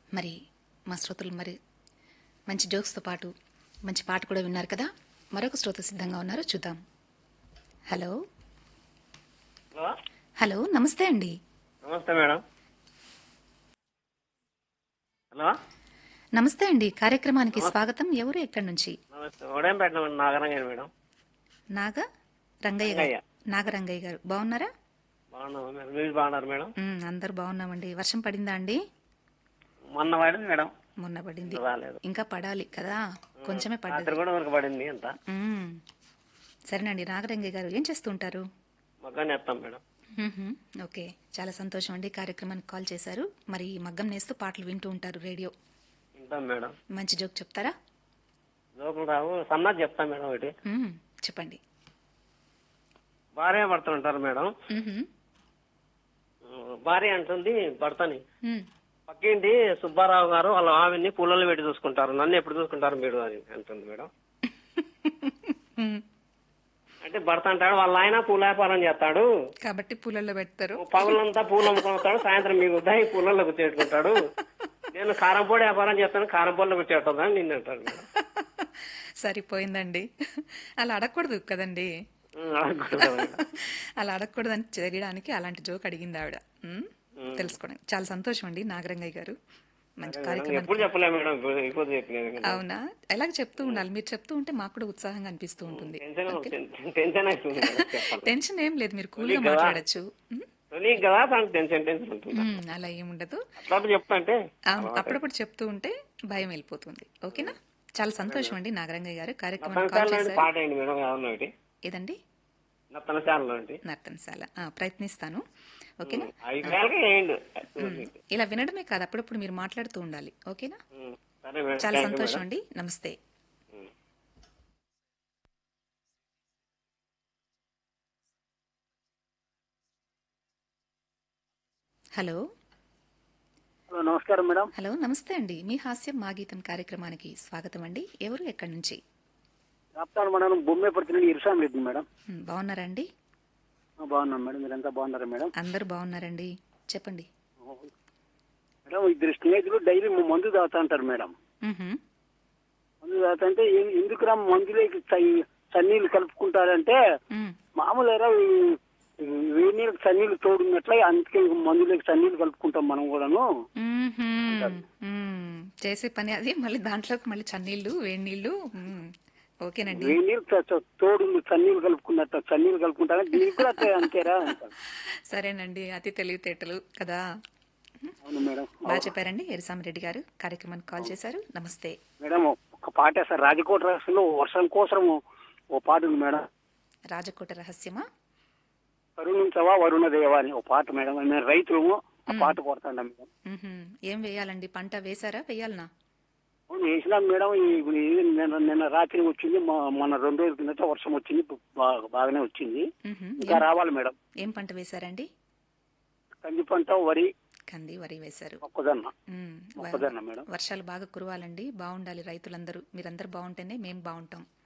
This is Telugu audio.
మరి మా శ్రోతలు మరి మంచి జోక్స్తో పాటు మంచి పాట కూడా విన్నారు కదా మరొక శ్రోత సిద్ధంగా ఉన్నారు చూద్దాం హలో హలో హలో నమస్తే అండి నమస్తే మేడం హలో నమస్తే అండి కార్యక్రమానికి స్వాగతం ఎవరు ఎక్కడి నుంచి నమస్తే ఉదయంపేట నుండి నాగరంగయ్య మేడం నాగ రంగయ్య గారు రంగయ్య. నాగరంగయ్య గారు బాగున్నారా బాగున్నాము మేడం మీరు బాగున్నారు మేడం ఉమ్, అందరు బాగున్నామండి వర్షం పడిందా అండి మొన్న పడింది మేడం మొన్న పడింది రాలేదు ఇంకా పడాలి కదా కొంచెమే పడ్డది రాత్రి కూడా వరకు పడింది అంత ఉమ్. సరేనండి నాగరంగయ్య గారు ఏం చేస్తూ ఉంటారు మగ్గాన్ని ఎత్తాం మేడం మ్మ్హ్మ్. ఓకే చాలా సంతోషం అండి కార్యక్రమానికి కాల్ చేశారు మరి మగ్గం నేస్తూ పాటలు వింటూ ఉంటారు రేడియో వింటాం మేడం మంచి జోక్ చెప్తారా జోకులు రావు సన్నది చెప్తాం మేడం ఒకటి మ్మ్. చెప్పండి భార్య భర్తలు ఉంటారు మేడం మ్మ్హ్మ్. భార్య అంటుంది భర్తని మ్మ్. పక్కింటి సుబ్బారావు గారు వాళ్ళ ఆవిడ్ని పూలలో పెట్టి చూసుకుంటారు నన్ను ఎప్పుడు చూసుకుంటారు మీరు అని అంటుంది మేడం మ్మ్. అంటే భర్త అంటాడు వాళ్ళ ఆయన పూల వ్యాపారం చేస్తాడు కాబట్టి పూలల్లో పెడతారు పగులంతా పూలు అమ్ముకుంటాడు సాయంత్రం మీకు ఉదయం పూలలో గుర్తెట్టుకుంటాడు నేను కారం పొడి వ్యాపారం చేస్తాను కారం పొడిలో గుర్తెట్టుందని నిన్ను అంటాడు మేడం సరిపోయిందండి అలా అడగకూడదు కదండి ఉం, అడగకూడదు మేడం. అలా అడగకూడదని తెలియడానికి అలాంటి జోక్ అడిగింది ఆవిడ మ్మ్? తెలుసుకోండి చాలా సంతోషం అండి నాగరంగయ్య గారు మంచి కార్యక్రమం ఎప్పుడు చెప్పలే మేడం ఇప్పుడు ఇప్పుడు చెప్పలేదు కదా. అవునా ఎలాగ చెప్తూ ఉండాలి మీరు చెప్తూ ఉంటే మాకు కూడా ఉత్సాహంగా అనిపిస్తూ ఉంటుంది టెన్షన్ టెన్- టెన్షన్ అవుతుంది మేడం చెప్పాలి టెన్షన్ ఏం లేదు మీరు కూల్గా మాట్లాడచ్చు మ్మ్? నీకు కదా తనకు టెన్షన్ టెన్షన్ ఉంటుంది మ్మ్, అలా ఏముండదు అట్లా చెప్తాంటే ఆ, అప్పుడప్పుడు చెప్తూ ఉంటే భయం వెళ్ళిపోతుంది ఓకేనా చాలా సంతోషం అండి నాగరంగయ్య గారు కార్యక్రమం కాల్ నత్తనశాలలో చేశారు పాట అయింది మేడం ఏమన్నా ఒకటి ఏదండి నత్తనశాలలో ఒకటి నర్తనశాల ఆ, ప్రయత్నిస్తాను ఓకేనా ఐదు వేలకి వేయండి ఇలా వినడమే కాదు అప్పుడప్పుడు మీరు మాట్లాడుతూ ఉండాలి ఓకేనా ఉం, సరే మేడం చాలా థాంక్యూ సంతోషం మేడం. అండి నమస్తే ఉం. హలో హలో నమస్కారం మేడం హలో నమస్తే అండి మీ హాస్యం మా గీతం కార్యక్రమానికి స్వాగతం అండి ఎవరు ఎక్కడి నుంచి రాప్తాను మేడం బొమ్మేపర్తి నుండి ఇరుసాం రెడ్డి మేడం మ్మ్, బాగున్నారా అండి ఆ, బాగున్నాం మేడం మీరంతా బాగున్నారా మేడం అందరూ బాగున్నారండి చెప్పండి మేడం ఇద్దరు స్నేహితులు డైలీ మందు తాగుతా అంటారు మేడం మ్మ్హ్మ్. మందు తాగుతా అంటే "ఎం- ఎందుకురా మందులోకి చ- చన్నీళ్ళు కలుపుకుంటారంటే మ్మ్. మామూలుగా వేడి నీళ్ళకి చన్నీళ్ళు తోడున్నట్లే అందుకే మందులోకి చన్నీళ్ళు కలుపుకుంటాం మనం కూడాను మ్మ్హ్మ్. మ్మ్. చేసే పని అది మళ్ళీ దాంట్లోకి మళ్ళీ చన్నీళ్ళు వేడి నీళ్ళు మ్మ్. ఓకేనండి వేడి నీళ్ళు చ- చ- తోడు చన్నీళ్ళు కలుపుకున్నట్టు చన్నీళ్ళు కలుపుకుంటారా దీనికి కూడా అంతే- అంతేరా అంటారు. సరేనండి అతి తెలివితేటలు కదా అవును మేడం బాగా చెప్పారండి ఎరిసామిరెడ్డి గారు కార్యక్రమానికి కాల్ చేశారు నమస్తే మేడం ఒక పాట సార్ రాజకోట రాష్ట్రంలో వర్షం కోసం ఓ పాట ఉంది మేడం రాజకోట రహస్యమా కరుణించవా వరుణ దేవా అని ఒక పాట మేడం మేము రైతులము ఆ పాట కొడతాం మేడం మ్మ్హ్మ్. ఏం వేయాలండి పంట వేశారా వేయాలనా అవును, వేసినాం మేడం ఈ- ఇప్పుడు ఇది నిన్న నిన్న రాత్రి వచ్చింది మొ- మొన్న రెండు రోజుల కిందట వర్షం వచ్చింది బాగా బాగానే వచ్చింది మ్మ్హ్మ్. ఇంకా రావాలి మేడం ఏం పంట వేశారండి కంది పంట వరి కంది వరి వేశారు మొక్కజొన్న మ్మ్. వ- మొక్కజొన్న మేడం వర్షాలు బాగా కురవాలండి బాగుండాలి రైతులందరూ మీరందరూ బాగుంటేనే మేము బాగుంటాం